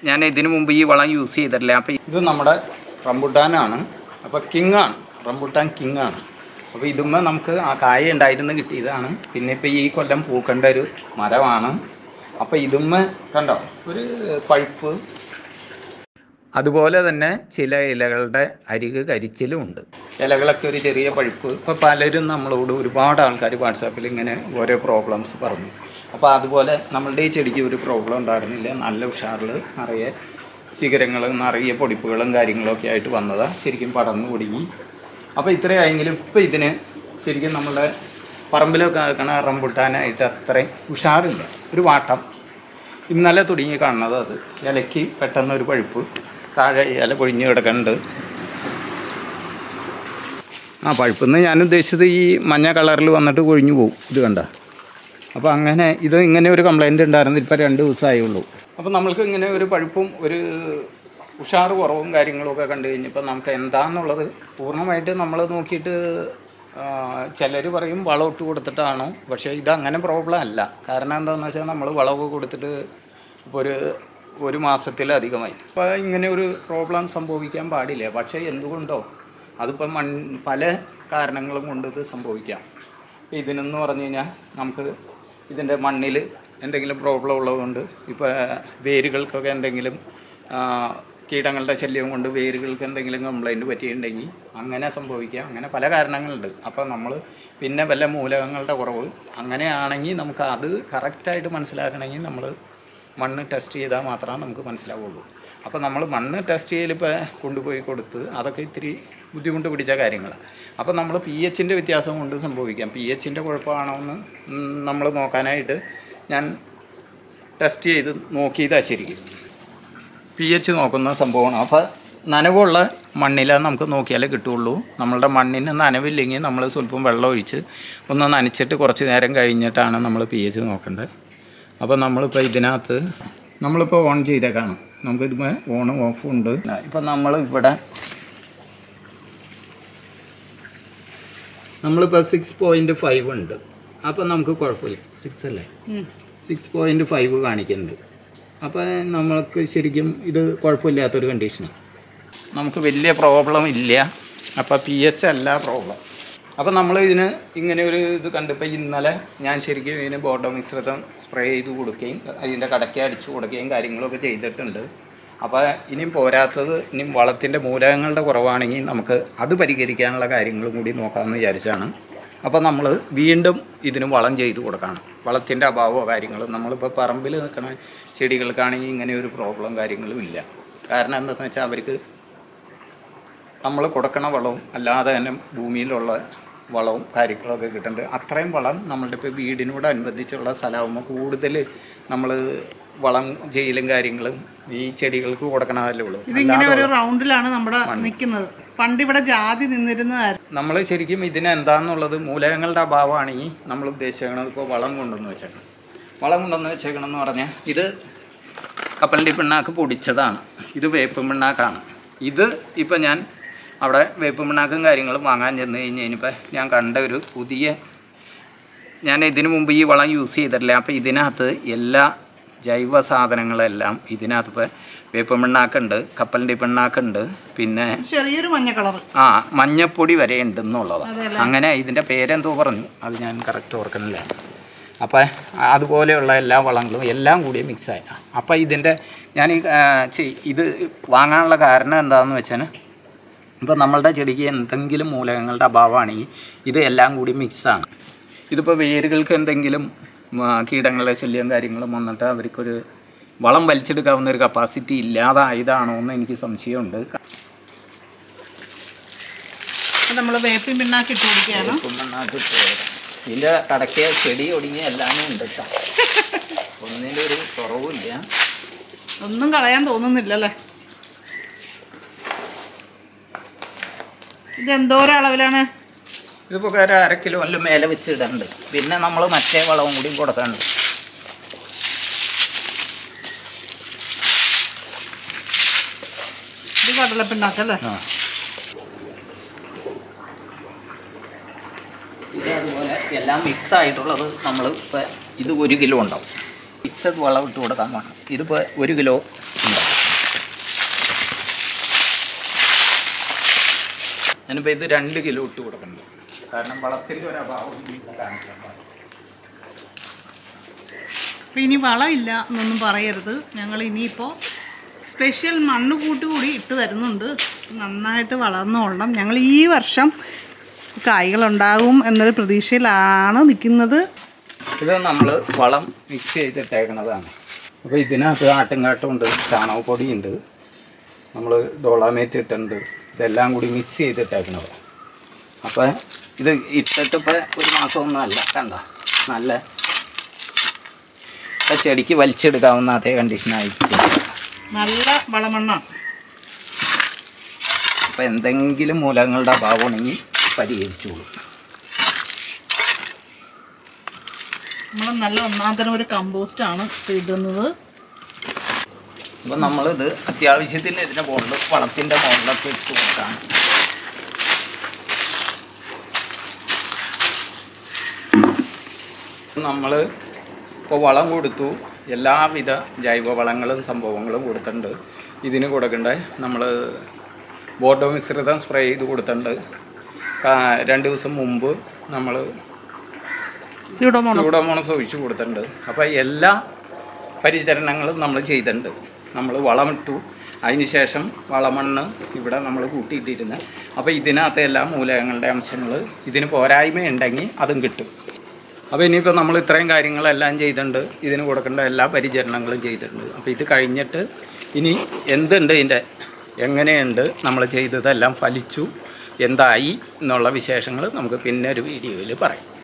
ഞാൻ ഇതിനു മുമ്പ് ഈ വളം യൂസ് ചെയ്തിട്ടില്ല അപ്പോൾ ഇത് നമ്മുടെ റംബുട്ടാനാണ് അപ്പോൾ കിങ് ആണ് റംബുട്ടാൻ കിങ് ആണ് അപ്പോൾ ഇതുമ്മ നമുക്ക് ആ കായ ഉണ്ടായിരുന്നു കിട്ടിയതാണ് പിന്നെ ഇപ്പോൾ ഈ കൊല്ലം പൂക്കേണ്ട ഒരു മരമാണ് അപ്പോൾ ഇതുമ്മ കണ്ടോ ഒരു പഴുപ്പ് അതുപോലെ തന്നെ ചില ഇലകളുടെ അരിക് കരിച്ചിലും ഉണ്ട് ഇലകളൊക്കെ ഒരു ചെറിയ പഴുപ്പ് ഇപ്പോൾ പലരും നമ്മളോട് ഒരുപാട് ആൾക്കാർ വാട്സാപ്പിൽ ഇങ്ങനെ ഓരോ പ്രോബ്ലംസ് പറഞ്ഞു അപ്പോൾ അതുപോലെ നമ്മളുടെ ഈ ചെടിക്ക് ഒരു പ്രോബ്ലം ഉണ്ടായിരുന്നില്ല നല്ല ഉഷാറിൽ നിറയെ ശിഖരങ്ങളും നിറയെ പൊടിപ്പുകളും കാര്യങ്ങളൊക്കെ ആയിട്ട് വന്നതാണ് ശരിക്കും പടർന്നു കുടുങ്ങി അപ്പോൾ ഇത്രയായെങ്കിലും ഇപ്പോൾ ഇതിന് ശരിക്കും നമ്മുടെ പറമ്പിലൊക്കെ ആക്കണ റംബുട്ടാനായിട്ട് അത്രയും ഉഷാറില്ല ഒരു വാട്ടം ഇന്നലെ തുടങ്ങി കാണുന്നത് അത് ഇലയ്ക്ക് പെട്ടെന്ന് ഒരു പഴുപ്പ് താഴെ ഇല പൊഴിഞ്ഞ് കിടക്കുന്നുണ്ട് ആ പഴുപ്പെന്ന് ഞാൻ ഉദ്ദേശിച്ചത് ഈ മഞ്ഞ കളറിൽ വന്നിട്ട് കൊഴിഞ്ഞു പോകും ഇത് കണ്ട അപ്പോൾ അങ്ങനെ ഇത് ഇങ്ങനെ ഒരു കംപ്ലൈൻറ്റ് ഉണ്ടായിരുന്നു ഇപ്പോൾ രണ്ട് ദിവസമായുള്ളൂ അപ്പോൾ നമ്മൾക്ക് ഇങ്ങനെ ഒരു പഴുപ്പും ഒരു ഉഷാറ് കുറവും കാര്യങ്ങളൊക്കെ കണ്ടു കഴിഞ്ഞപ്പോൾ നമുക്ക് എന്താണെന്നുള്ളത് പൂർണ്ണമായിട്ട് നമ്മൾ നോക്കിയിട്ട് ചിലർ പറയും വളം ഇട്ട് കൊടുത്തിട്ടാണോ പക്ഷേ ഇത് അങ്ങനെ പ്രോബ്ലം അല്ല കാരണം എന്താണെന്ന് വെച്ചാൽ നമ്മൾ വളമൊക്കെ കൊടുത്തിട്ട് ഇപ്പോൾ ഒരു ഒരു മാസത്തിലധികമായി അപ്പോൾ ഇങ്ങനെ ഒരു പ്രോബ്ലം സംഭവിക്കാൻ പാടില്ല പക്ഷേ എന്തുകൊണ്ടോ അതിപ്പോൾ മൺ പല കാരണങ്ങളും കൊണ്ട് ഇത് സംഭവിക്കാം ഇതിനെന്ന് പറഞ്ഞു കഴിഞ്ഞാൽ നമുക്ക് ഇതിൻ്റെ മണ്ണിൽ എന്തെങ്കിലും പ്രോബ്ലം ഉള്ളതുകൊണ്ട് ഇപ്പോൾ വേരുകൾക്കൊക്കെ എന്തെങ്കിലും ആ, കീടങ്ങളുടെ ശല്യം കൊണ്ട് വേരുകൾക്ക് എന്തെങ്കിലും കംപ്ലൈൻറ്റ് പറ്റിയിട്ടുണ്ടെങ്കിൽ അങ്ങനെ സംഭവിക്കാം അങ്ങനെ പല കാരണങ്ങളുണ്ട് അപ്പോൾ നമ്മൾ പിന്നെ വല്ല മൂലകങ്ങളുടെ കുറവ് അങ്ങനെയാണെങ്കിൽ നമുക്ക് അത് കറക്റ്റായിട്ട് മനസ്സിലാക്കണമെങ്കിൽ നമ്മൾ മണ്ണ് ടെസ്റ്റ് ചെയ്താൽ മാത്രമേ നമുക്ക് മനസ്സിലാവുള്ളൂ അപ്പോൾ നമ്മൾ മണ്ണ് ടെസ്റ്റ് ചെയ്യലിപ്പോൾ കൊണ്ടുപോയി കൊടുത്ത് അതൊക്കെ ഇത്തിരി ബുദ്ധിമുട്ട് പിടിച്ച കാര്യങ്ങളാണ് അപ്പോൾ നമ്മൾ പി എച്ചിൻ്റെ വ്യത്യാസം കൊണ്ട് സംഭവിക്കാം പി എച്ചിൻ്റെ കുഴപ്പമാണോ എന്ന് നമ്മൾ നോക്കാനായിട്ട് ഞാൻ ടെസ്റ്റ് ചെയ്ത് നോക്കിയതാണ് ശരിക്കും പി എച്ച് നോക്കുന്ന സംഭവമാണ് അപ്പോൾ നനവുള്ള മണ്ണിലാണ് നമുക്ക് നോക്കിയാലേ കിട്ടുള്ളൂ നമ്മളുടെ മണ്ണിന് നനവില്ലെങ്കിൽ നമ്മൾ സ്വല്പം വെള്ളം ഒഴിച്ച് ഒന്ന് നനച്ചിട്ട് കുറച്ച് നേരം കഴിഞ്ഞിട്ടാണ് നമ്മൾ പി എച്ച് നോക്കേണ്ടത് അപ്പോൾ നമ്മളിപ്പോൾ ഇതിനകത്ത് നമ്മളിപ്പോൾ ഓൺ ചെയ്തേക്കാണ് നമുക്കിതിപ്പോൾ ഓണും ഓഫും ഉണ്ട് ഇപ്പം നമ്മൾ ഇവിടെ നമ്മളിപ്പോൾ സിക്സ് പോയിൻറ്റ് ഫൈവ് ഉണ്ട് അപ്പം നമുക്ക് കുഴപ്പമില്ല സിക്സ് അല്ലേ സിക്സ് പോയിൻറ്റ് ഫൈവ് കാണിക്കുന്നുണ്ട് അപ്പോൾ നമ്മൾക്ക് ശരിക്കും ഇത് കുഴപ്പമില്ലാത്തൊരു കണ്ടീഷനാണ് നമുക്ക് വലിയ പ്രോബ്ലം ഇല്ല അപ്പോൾ പി എച്ച് അല്ല പ്രോബ്ലം അപ്പോൾ നമ്മൾ ഇതിന് ഇങ്ങനെ ഒരു ഇത് കണ്ടപ്പോൾ ഇന്നലെ ഞാൻ ശരിക്കും ഇതിന് ബോർഡോ മിശ്രിതം സ്പ്രേ ചെയ്ത് കൊടുക്കുകയും അതിൻ്റെ കടയ്ക്ക് അടിച്ചു കൊടുക്കുകയും കാര്യങ്ങളൊക്കെ ചെയ്തിട്ടുണ്ട് അപ്പോൾ ഇനിയും പോരാത്തത് ഇനിയും വളത്തിൻ്റെ മൂലകങ്ങളുടെ കുറവാണെങ്കിൽ നമുക്ക് അത് പരിഹരിക്കാനുള്ള കാര്യങ്ങളും കൂടി നോക്കാമെന്ന് വിചാരിച്ചാണ് അപ്പോൾ നമ്മൾ വീണ്ടും ഇതിന് വളം ചെയ്ത് കൊടുക്കണം വളത്തിൻ്റെ അഭാവമോ കാര്യങ്ങളും നമ്മളിപ്പോൾ പറമ്പിൽ നിൽക്കുന്ന ചെടികൾക്കാണെങ്കിൽ ഇങ്ങനെ ഒരു പ്രോബ്ലം കാര്യങ്ങളും ഇല്ല കാരണം എന്താണെന്ന് വെച്ചാൽ അവർക്ക് നമ്മൾ കൊടുക്കണ വളവും അല്ലാതെ തന്നെ ഭൂമിയിലുള്ള വളവും കാര്യങ്ങളൊക്കെ കിട്ടുന്നുണ്ട് അത്രയും വളം നമ്മളുടെ ഇപ്പോൾ വീടിനോട് അനുബന്ധിച്ചുള്ള സ്ഥലമാകുമ്പോൾ കൂടുതൽ നമ്മൾ വളം ചെയ്യലും കാര്യങ്ങളും ഈ ചെടികൾക്ക് കൊടുക്കണതല്ലേ ഉള്ളൂ ഇതിങ്ങനെ ഒരു റൗണ്ടിലാണ് നമ്മുടെ നിൽക്കുന്നത് പണ്ട് ഇവിടെ ജാതി നിന്നിരുന്നതായിരുന്നു നമ്മൾ ശരിക്കും ഇതിന് എന്താണെന്നുള്ളത് മൂലകങ്ങളുടെ അഭാവമാണെങ്കിൽ നമ്മൾ ഉദ്ദേശിക്കുന്നത് ഇപ്പോൾ വളം കൊണ്ടുവന്ന് വെച്ചേക്കണം വളം കൊണ്ടുവന്ന് വെച്ചേക്കണം എന്ന് പറഞ്ഞാൽ ഇത് കപ്പലണ്ടി പിണ്ണാക്ക് പൊടിച്ചതാണ് ഇത് വേപ്പ് പിണ്ണാക്കാണ് ഇത് ഇപ്പം ഞാൻ അവിടെ വേപ്പ് പിണ്ണാക്കും കാര്യങ്ങളും വാങ്ങാൻ ചെന്ന് കഴിഞ്ഞ് കഴിഞ്ഞപ്പോൾ ഞാൻ കണ്ട ഒരു പുതിയ ഞാൻ ഇതിനു മുമ്പ് ഈ വളം യൂസ് ചെയ്തിട്ടില്ല അപ്പോൾ ഇതിനകത്ത് എല്ലാ ജൈവ സാധനങ്ങളെല്ലാം ഇതിനകത്ത് ഇപ്പോൾ വേപ്പ് പിണ്ണാക്കുണ്ട് കപ്പലണ്ടി പിണ്ണാക്കുണ്ട് പിന്നെ ചെറിയൊരു മഞ്ഞ കളർ ആ മഞ്ഞപ്പൊടി വരെ ഉണ്ടെന്നുള്ളതാണ് അങ്ങനെ ഇതിൻ്റെ പേരെന്തോ പറഞ്ഞു അത് ഞാൻ കറക്റ്റ് ഓർക്കണില്ല അപ്പം അതുപോലെയുള്ള എല്ലാ വളങ്ങളും എല്ലാം കൂടി മിക്സായി അപ്പം ഇതിൻ്റെ ഞാൻ ഈ ആ, ചെ- ഇത് വാങ്ങാനുള്ള കാരണം എന്താണെന്ന് വെച്ചാൽ ഇപ്പം നമ്മളുടെ ചെടിക്ക് എന്തെങ്കിലും മൂലകങ്ങളുടെ അഭാവമാണെങ്കിൽ ഇത് എല്ലാം കൂടി മിക്സാണ് ഇതിപ്പോൾ വേരുകൾക്ക് എന്തെങ്കിലും ആ, കീടങ്ങളുടെ ശല്യം കാര്യങ്ങളും വന്നിട്ട് അവർക്കൊരു വളം വലിച്ചെടുക്കാവുന്ന ഒരു കപ്പാസിറ്റി ഇല്ലാതായതാണോ എന്ന് എനിക്ക് സംശയമുണ്ട് നമ്മൾ വേപ്പിൻ പിണ്ണാക്ക് ഇട്ട് കൊടുക്കുകയാണ് കുമ്മണ്ണാക്ക് പോയത് ഇതിൻ്റെ കടയ്ക്ക് ചെടി ഒടിഞ്ഞ എല്ലാനും ഉണ്ട് കേട്ടോ ഒന്നിലൊരു കുറവുമില്ല ഒന്നും കളയാൻ തോന്നുന്നില്ലല്ലേ ഇത് എന്തോരം അളവിലാണ് ഇതിപ്പോൾ ഒരു അര കിലോ വല്ല മേലെ വെച്ച് ഇടണ്ട് പിന്നെ നമ്മൾ മറ്റേ വളവും കൂടി കൊടുക്കാനുണ്ട് ഇത് കടലപ്പിണ്ണാക്കല്ലേ ആ ഇത് അതുപോലെ എല്ലാം മിക്സ് ആയിട്ടുള്ളത് നമ്മൾ ഇപ്പോൾ ഇത് ഒരു കിലോ ഉണ്ടാവും മിക്സഡ് വളം ഇട്ട് കൊടുക്കാൻ വേണം ഇതിപ്പോൾ ഒരു കിലോ ഉണ്ടാവും ഞാനിപ്പോൾ ഇത് രണ്ട് കിലോ ഇട്ട് കൊടുക്കുന്നുണ്ട് കാരണം വളത്തിൻ്റെ ഒരു അഭാവം ഈ കാണിക്കാൻ പാടില്ല. അപ്പം ഇനി വളമില്ല എന്നൊന്നും പറയരുത് ഞങ്ങൾ ഇനിയിപ്പോൾ സ്പെഷ്യൽ മണ്ണ് കൂട്ടുകൂടി ഇട്ട് തരുന്നുണ്ട് നന്നായിട്ട് വളർന്നോളണം ഞങ്ങൾ ഈ വർഷം കായ്കളുണ്ടാകും എന്നൊരു പ്രതീക്ഷയിലാണ് നിൽക്കുന്നത് ഇത് നമ്മൾ വളം മിക്സ് ചെയ്തിട്ടേക്കണതാണ് അപ്പോൾ ഇതിനകത്ത് ആട്ടുംകാട്ടമുണ്ട് ചാണകപ്പൊടിയുണ്ട് നമ്മൾ ഡോളാമേറ്റ് ഇട്ടുണ്ട് ഇതെല്ലാം കൂടി മിക്സ് ചെയ്തിട്ടേക്കണത് അപ്പോൾ ഇത് ഇട്ടിട്ട് ഇപ്പോൾ ഒരു മാസമൊന്നും അല്ല കണ്ട നല്ല ഇപ്പം ചെടിക്ക് വലിച്ചെടുക്കാവുന്ന അതേ കണ്ടീഷനായിരിക്കും നല്ല വളമണ്ണാണ് അപ്പോൾ എന്തെങ്കിലും മൂലങ്ങളുടെ അഭാവമാണെങ്കിൽ പരിഹരിച്ചോളൂ നമ്മൾ നല്ല ഒന്നാന്തരം ഒരു കമ്പോസ്റ്റാണ് ഇടുന്നത് അപ്പോൾ നമ്മളിത് അത്യാവശ്യത്തിന് ഇതിൻ്റെ മുകളിൽ വളത്തിൻ്റെ മുകളിലൊക്കെ ഇട്ട് കൊടുക്കാം നമ്മൾ ഇപ്പോൾ വളം കൊടുത്തു എല്ലാവിധ ജൈവ വളങ്ങളും സംഭവങ്ങളും കൊടുത്തിട്ടുണ്ട് ഇതിന് കൊടുക്കണ്ട നമ്മൾ ബോർഡോ മിശ്രിതം സ്പ്രേ ചെയ്ത് കൊടുത്തിട്ടുണ്ട് കാ- രണ്ട് ദിവസം മുമ്പ് നമ്മൾ സ്യൂഡോമോണസ് സൂഡോമോണസ് ഒഴിച്ചു കൊടുത്തിട്ടുണ്ട് അപ്പോൾ എല്ലാ പരിചരണങ്ങളും നമ്മൾ ചെയ്തിട്ടുണ്ട് നമ്മൾ വളമിട്ടു അതിന് ശേഷം വളമണ്ണ് ഇവിടെ നമ്മൾ കൂട്ടിയിട്ടിരുന്നു അപ്പോൾ ഇതിനകത്ത് എല്ലാ മൂലകങ്ങളുടെ അംശങ്ങൾ ഇതിന് പോരായ്മ ഉണ്ടെങ്കിൽ അതും കിട്ടും അപ്പോൾ ഇനിയിപ്പോൾ നമ്മൾ ഇത്രയും കാര്യങ്ങളെല്ലാം ചെയ്തിട്ടുണ്ട് ഇതിന് കൊടുക്കേണ്ട എല്ലാ പരിചരണങ്ങളും ചെയ്തിട്ടുണ്ട് അപ്പോൾ ഇത് കഴിഞ്ഞിട്ട് ഇനി എന്തുണ്ട് ഇതിൻ്റെ എങ്ങനെയുണ്ട് നമ്മൾ ചെയ്തതെല്ലാം ഫലിച്ചു എന്തായി എന്നുള്ള വിശേഷങ്ങൾ നമുക്ക് പിന്നെ ഒരു വീഡിയോയിൽ പറയാം